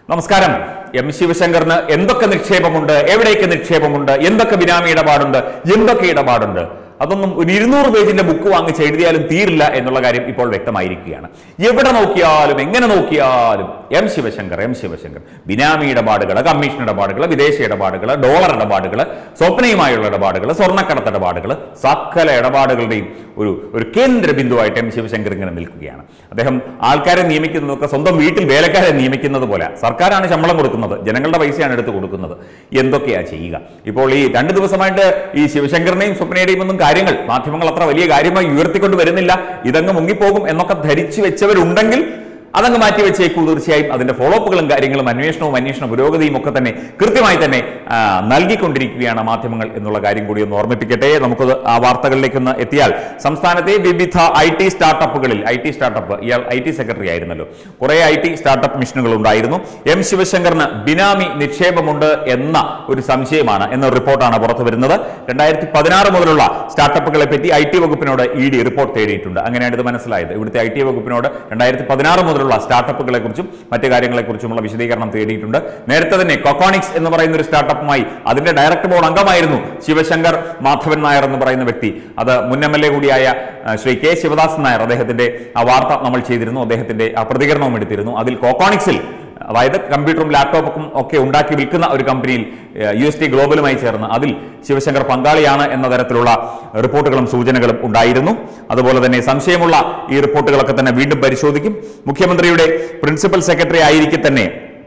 നമസ്കാരം എം ശിവശങ്കറിന് എന്തൊക്കെ നിക്ഷേപമുണ്ട് എവിടേക്ക് നിക്ഷേപമുണ്ട് എന്തൊക്കെ ബിനാമി ഇടപാടുണ്ട് എന്തൊക്കെ ഇടപാടുണ്ട് അതൊന്നും ഒരു ഇരുന്നൂറ് പേജിന്റെ ബുക്ക് വാങ്ങിച്ച് എഴുതിയാലും തീരില്ല എന്നുള്ള കാര്യം ഇപ്പോൾ വ്യക്തമായിരിക്കുകയാണ് എവിടെ നോക്കിയാലും എങ്ങനെ നോക്കിയാലും എം ശിവശങ്കർ എം ശിവശങ്കർ ബിനാമി ഇടപാടുകൾ കമ്മീഷൻ ഇടപാടുകൾ വിദേശ ഇടപാടുകൾ ഡോളർ ഇടപാടുകൾ സ്വപ്നയുമായുള്ള ഇടപാടുകൾ സ്വർണ്ണക്കടത്ത് ഇടപാടുകൾ സകല ഇടപാടുകളുടെയും ഒരു ഒരു കേന്ദ്ര ബിന്ദുവായിട്ട് എം ശിവശങ്കർ ഇങ്ങനെ നിൽക്കുകയാണ് അദ്ദേഹം ആൾക്കാരെ നിയമിക്കുന്നതൊക്കെ സ്വന്തം വീട്ടിൽ വേലക്കാരെ നിയമിക്കുന്നത് പോലെ സർക്കാരാണ് ശമ്പളം കൊടുക്കുന്നത് ജനങ്ങളുടെ പൈസയാണ് എടുത്ത് കൊടുക്കുന്നത് എന്തൊക്കെയാ ചെയ്യുക ഇപ്പോൾ ഈ രണ്ട് ദിവസമായിട്ട് ഈ ശിവശങ്കറിനെയും സ്വപ്നയുടെയും ഒന്നും കാര്യങ്ങൾ മാധ്യമങ്ങൾ അത്ര വലിയ കാര്യമായി ഉയർത്തിക്കൊണ്ട് വരുന്നില്ല ഇതങ്ങ് മുങ്ങിപ്പോകും എന്നൊക്കെ ധരിച്ചു വെച്ചവരുണ്ടെങ്കിൽ അതങ്ങ് മാറ്റി വെച്ചേക്കൂ തീർച്ചയായും അതിന്റെ ഫോളോ അപ്പുകളും കാര്യങ്ങളും അന്വേഷണവും അന്വേഷണ പുരോഗതിയും ഒക്കെ തന്നെ കൃത്യമായി തന്നെ ആ, നൽകിക്കൊണ്ടിരിക്കുകയാണ് മാധ്യമങ്ങൾ എന്നുള്ള കാര്യം കൂടി ഒന്ന് ഓർമ്മിപ്പിക്കട്ടെ നമുക്ക് ആ വാർത്തകളിലേക്ക് ഒന്ന് എത്തിയാൽ സംസ്ഥാനത്തെ വിവിധ ഐ ടി സ്റ്റാർട്ടപ്പുകളിൽ ഐ ടി സ്റ്റാർട്ടപ്പ് ഇയാൾ ഐ ടി സെക്രട്ടറി ആയിരുന്നല്ലോ കുറെ ഐ ടി സ്റ്റാർട്ടപ്പ് മിഷനുകൾ ഉണ്ടായിരുന്നു എം ശിവശങ്കറിന് ബിനാമി നിക്ഷേപമുണ്ട് എന്ന ഒരു സംശയമാണ് എന്ന റിപ്പോർട്ടാണ് പുറത്തു വരുന്നത് രണ്ടായിരത്തി പതിനാറ് മുതലുള്ള സ്റ്റാർട്ടപ്പുകളെ പറ്റി ഐ ടി വകുപ്പിനോട് ഇ ഡി റിപ്പോർട്ട് തേടിയിട്ടുണ്ട് അങ്ങനെയാണ് ഇത് മനസ്സിലായത് ഇവിടുത്തെ ഐ ടി വകുപ്പിനോട് രണ്ടായിരത്തി പതിനാറ് മുതലുള്ള സ്റ്റാർട്ടപ്പുകളെ കുറിച്ചും മറ്റു കാര്യങ്ങളെ കുറിച്ചുമുള്ള വിശദീകരണം തേടിയിട്ടുണ്ട് നേരത്തെ തന്നെ കൊക്കോണിക്സ് എന്ന് പറയുന്ന ഒരു സ്റ്റാർട്ടപ്പുമായി അതിന്റെ ഡയറക്ടർ ബോർഡ് അംഗമായിരുന്നു ശിവശങ്കർ മാധവൻ നായർ എന്ന് പറയുന്ന വ്യക്തി അത് മുൻ എം എൽ എ കൂടിയായ ആ, ശ്രീ കെ ശിവദാസൻ നായർ അദ്ദേഹത്തിന്റെ ആ വാർത്ത നമ്മൾ ചെയ്തിരുന്നു അദ്ദേഹത്തിന്റെ ആ പ്രതികരണവും എടുത്തിരുന്നു അതിൽ കോക്കോണിക്സിൽ അതായത് കമ്പ്യൂട്ടറും ലാപ്ടോപ്പും ഒക്കെ ഉണ്ടാക്കി വിൽക്കുന്ന ഒരു കമ്പനിയിൽ യു എസ് ടി ഗ്ലോബലുമായി ചേർന്ന് അതിൽ ശിവശങ്കർ പങ്കാളിയാണ് എന്ന തരത്തിലുള്ള റിപ്പോർട്ടുകളും സൂചനകളും ഉണ്ടായിരുന്നു അതുപോലെ തന്നെ സംശയമുള്ള ഈ റിപ്പോർട്ടുകളൊക്കെ തന്നെ വീണ്ടും പരിശോധിക്കും മുഖ്യമന്ത്രിയുടെ പ്രിൻസിപ്പൽ സെക്രട്ടറി ആയിരിക്കെ തന്നെ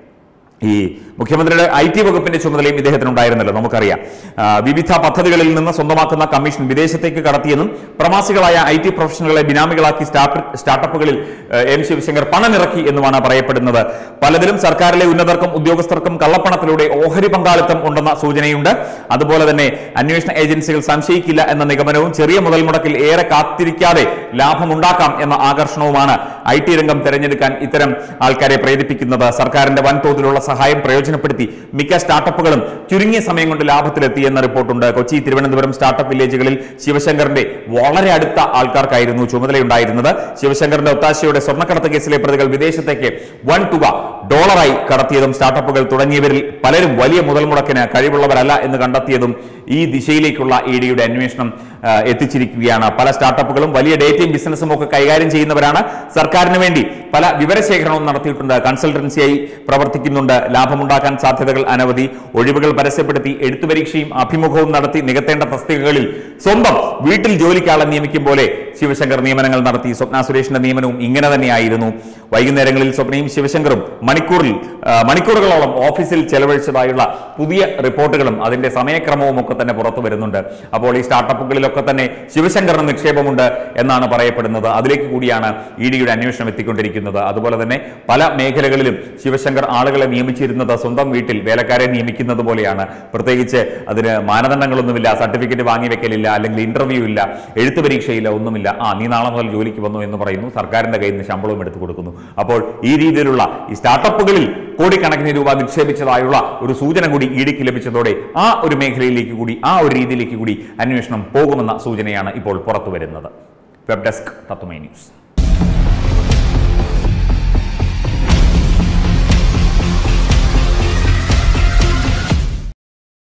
ഈ മുഖ്യമന്ത്രിയുടെ ഐ ടി വകുപ്പിന്റെ ചുമതലയും ഇദ്ദേഹത്തിനുണ്ടായിരുന്നല്ലോ നമുക്കറിയാം ആ, വിവിധ പദ്ധതികളിൽ നിന്ന് സ്വന്തമാക്കുന്ന കമ്മീഷൻ വിദേശത്തേക്ക് കടത്തിയെന്നും പ്രവാസികളായ ഐ ടി പ്രൊഫഷണലുകളെ ബിനാമികളാക്കി സ്റ്റാർട്ട് സ്റ്റാർട്ടപ്പുകളിൽ ആ, എം ശിവശങ്കർ പണമിറക്കി എന്നുമാണ് പറയപ്പെടുന്നത് പലതിലും സർക്കാരിലെ ഉന്നതർക്കും ഉദ്യോഗസ്ഥർക്കും കള്ളപ്പണത്തിലൂടെ ഓഹരി പങ്കാളിത്തം ഉണ്ടെന്ന സൂചനയുണ്ട് അതുപോലെ തന്നെ അന്വേഷണ ഏജൻസികൾ സംശയിക്കില്ല എന്ന നിഗമനവും ചെറിയ മുതൽ മുടക്കിൽ ഏറെ കാത്തിരിക്കാതെ ലാഭമുണ്ടാക്കാം എന്ന ആകർഷണവുമാണ് ഐ ടി രംഗം തെരഞ്ഞെടുക്കാൻ ഇത്തരം ആൾക്കാരെ പ്രേരിപ്പിക്കുന്നത് സർക്കാരിന്റെ വൻതോതിലുള്ള സഹായം പ്രയോജനപ്പെടുത്തി മിക്ക സ്റ്റാർട്ടപ്പുകളും ചുരുങ്ങിയ സമയം കൊണ്ട് ലാഭത്തിലെത്തി എന്ന റിപ്പോർട്ടുണ്ട് കൊച്ചി തിരുവനന്തപുരം സ്റ്റാർട്ടപ്പ് വില്ലേജുകളിൽ ശിവശങ്കറിന്റെ വളരെ അടുത്ത ആൾക്കാർക്കായിരുന്നു ചുമതലയുണ്ടായിരുന്നത് ശിവശങ്കറിന്റെ ഒത്താശയോടെ സ്വർണ്ണക്കടത്ത് കേസിലെ പ്രതികൾ വിദേശത്തേക്ക് വൻ തുക ഡോളറായി കടത്തിയതും സ്റ്റാർട്ടപ്പുകൾ തുടങ്ങിയവരിൽ പലരും വലിയ മുതൽ മുടക്കിന് കഴിവുള്ളവരല്ല എന്ന് കണ്ടെത്തിയതും ഈ ദിശയിലേക്കുള്ള ഇ ഡിയുടെ അന്വേഷണം ആ, എത്തിച്ചിരിക്കുകയാണ് പല സ്റ്റാർട്ടപ്പുകളും വലിയ ഡേറ്റയും ബിസിനസ്സും ഒക്കെ കൈകാര്യം ചെയ്യുന്നവരാണ് സർക്കാരിന് വേണ്ടി പല വിവരശേഖരണവും നടത്തിയിട്ടുണ്ട് കൺസൾട്ടൻസിയായി പ്രവർത്തിക്കുന്നുണ്ട് ലാഭമുണ്ടാക്കാൻ സാധ്യതകൾ അനവധി ഒഴിവുകൾ പരസ്യപ്പെടുത്തി എഴുത്തുപരീക്ഷയും അഭിമുഖവും നടത്തി നികത്തേണ്ട തസ്തികകളിൽ സ്വന്തം വീട്ടിൽ ജോലിക്കാളെ നിയമിക്കും പോലെ ശിവശങ്കർ നിയമനങ്ങൾ നടത്തി സ്വപ്ന സുരേഷിന്റെ നിയമനവും ഇങ്ങനെ തന്നെയായിരുന്നു വൈകുന്നേരങ്ങളിൽ സ്വപ്നയും ശിവശങ്കറും മണിക്കൂറിൽ ആ, മണിക്കൂറുകളോളം ഓഫീസിൽ ചെലവഴിച്ചതായുള്ള പുതിയ റിപ്പോർട്ടുകളും അതിന്റെ സമയക്രമവും ഒക്കെ തന്നെ പുറത്തു വരുന്നുണ്ട് അപ്പോൾ ഈ സ്റ്റാർട്ടപ്പുകളിലൊക്കെ തന്നെ ശിവശങ്കറിന് നിക്ഷേപമുണ്ട് എന്നാണ് പറയപ്പെടുന്നത് അതിലേക്ക് കൂടിയാണ് ഇ ഡിയുടെ അന്വേഷണം എത്തിക്കൊണ്ടിരിക്കുന്നത് അതുപോലെ തന്നെ പല മേഖലകളിലും ശിവശങ്കർ ആളുകളെ നിയമിച്ചിരുന്നത് സ്വന്തം വീട്ടിൽ വേലക്കാരെ നിയമിക്കുന്നത് പോലെയാണ് പ്രത്യേകിച്ച് അതിന് മാനദണ്ഡങ്ങളൊന്നുമില്ല സർട്ടിഫിക്കറ്റ് വാങ്ങി വെക്കലില്ല അല്ലെങ്കിൽ ഇന്റർവ്യൂ ഇല്ല എഴുത്ത് പരീക്ഷയില്ല ഒന്നുമില്ല ആ നീ നാളെ മുതൽ ജോലിക്ക് വന്നു എന്ന് പറയുന്നു സർക്കാരിന്റെ കയ്യിൽ നിന്ന് ശമ്പളവും എടുത്തു കൊടുക്കുന്നു അപ്പോൾ ഈ രീതിയിലുള്ള ഈ സ്റ്റാർട്ടപ്പുകളിൽ കോടിക്കണക്കിന് രൂപ നിക്ഷേപിച്ചതായുള്ള ഒരു സൂചന കൂടി ഇ ഡിക്ക് ലഭിച്ചതോടെ ആ ഒരു മേഖലയിലേക്ക് കൂടി ആ ഒരു രീതിയിലേക്ക് കൂടി അന്വേഷണം പോകുമെന്ന സൂചനയാണ് ഇപ്പോൾ പുറത്തു വരുന്നത് വെബ് ഡെസ്ക് തത്വമൈ ന്യൂസ്